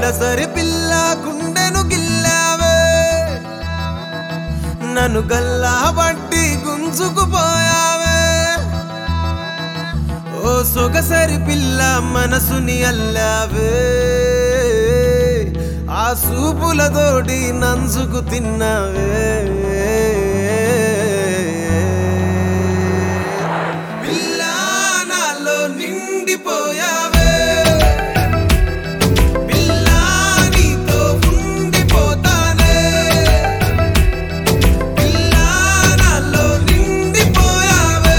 గడసరి పిల్ల గుండెను గిల్లావే నన్ను గల్లా బట్టి గుంజుకుపోయావే ఓ సొగసరి పిల్ల మనసుని అల్లావే ఆ సూపులతోటి నంజుకు తిన్నావే పిల్ల నాలో నిండిపోయావే పిల్ల నీతో ఉండిపోతానే పిల్ల నాలో నిండిపోయావే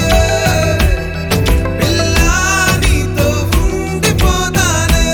పిల్ల నీతో ఉండిపోతానే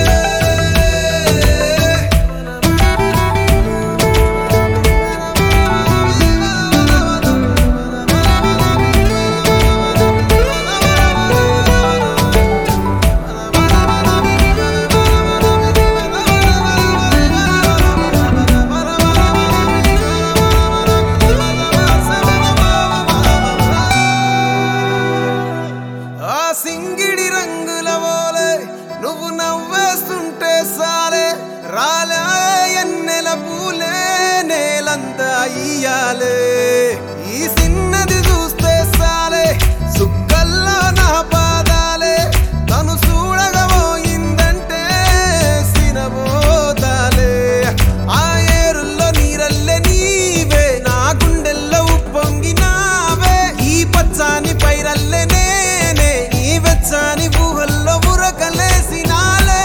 ఆ సింగిడి రంగుల వోలే నువ్వు నవ్వేస్తుంటే సాలే రాలే ఎన్నెల పూలే నేలంతా ఇయ్యాలే ఈ సిన్నది చూస్తే సాలే సుక్కల్లో నా పాదాలే తను చూడగబోయిందంటే సినబోతాలే ఆ ఏరుల్లో నీరల్లే నీవే నా గుండెల్లో ఉప్పొంగినావే ఈ పచ్చాని పైరల్లే నేనే ఈ వెచ్చాని ఊహల్లో ఉరకలేసినాలే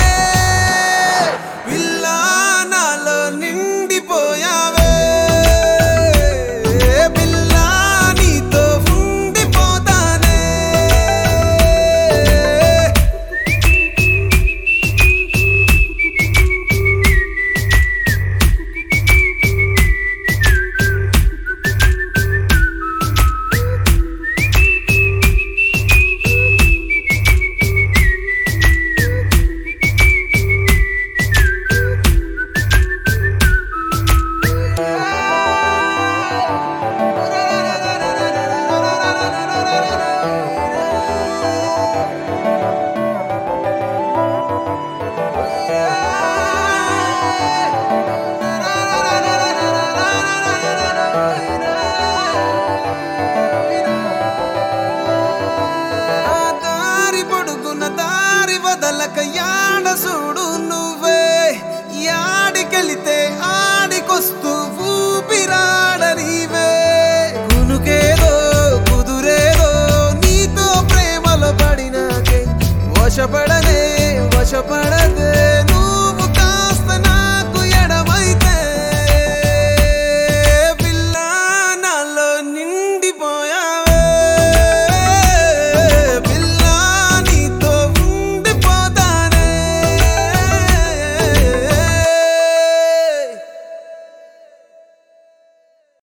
పిల్ల నాలో నిండిపోయావే పిల్ల నీతో ఉండిపోతానే ఆ దారి పొడుగున దారి వదలక యాడ చూడు